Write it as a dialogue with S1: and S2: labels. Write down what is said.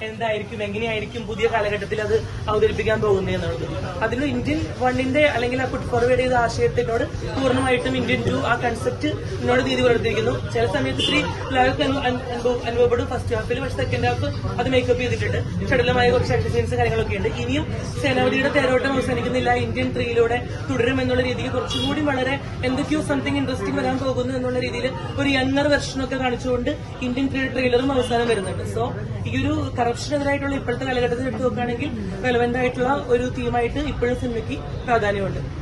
S1: എന്തായിരിക്കും എങ്ങനെയായിരിക്കും പുതിയ കാലഘട്ടത്തിൽ അത് അവതരിപ്പിക്കാൻ പോകുന്നത് എന്നുള്ളത് അതിൽ ഇന്ത്യൻ വണ്ണിന്റെ അല്ലെങ്കിൽ ആ പുട്ട് ഫോർവേഡ് ചെയ്ത ആശയത്തിനോട് പൂർണ്ണമായിട്ടും ഇന്ത്യൻ ടു ആ കൺസെപ്റ്റ് എന്നോട് നീതി പുലർത്തിയിരിക്കുന്നു ചില സമയത്ത് ഇത്തിരി ലാഗ് അനുഭവപ്പെടും ഫസ്റ്റ് ഹാഫിൽ പക്ഷെ സെക്കൻഡ് ഹാഫ് അത് മേക്കപ്പ് ചെയ്തിട്ടുണ്ട് ചടുലമായ കുറച്ച് ആക്ഷൻ സീൻസ് കാര്യങ്ങളൊക്കെ ഉണ്ട് ഇനിയും സേനാപതിയുടെ തേരോട്ടം അവസാനിക്കുന്നില്ല ഇന്ത്യൻ ത്രീയിലൂടെ തുടരും എന്നുള്ള രീതിയിൽ കുറച്ചും കൂടി വളരെ എന്തൊക്കെയോ സംതിങ് ഇൻട്രസ്റ്റിംഗ് വരാൻ പോകുന്നു എന്നുള്ള രീതിയിൽ ഒരു യങ്ങർ വെർഷനൊക്കെ കാണിച്ചുകൊണ്ട് ഇന്ത്യൻ ത്രീ ട്രെയിലറും അവസാനം വരുന്നുണ്ട് സോ ഈ ഒരു കറപ്ഷനെതിരായിട്ടുള്ള ഇപ്പോഴത്തെ കാലഘട്ടത്തിൽ എടുത്തു നോക്കുകയാണെങ്കിൽ റെലവെന്റ് ആയിട്ടുള്ള ഒരു തീമായിട്ട് ഇപ്പോഴും സിനിമയ്ക്ക് പ്രാധാന്യമുണ്ട്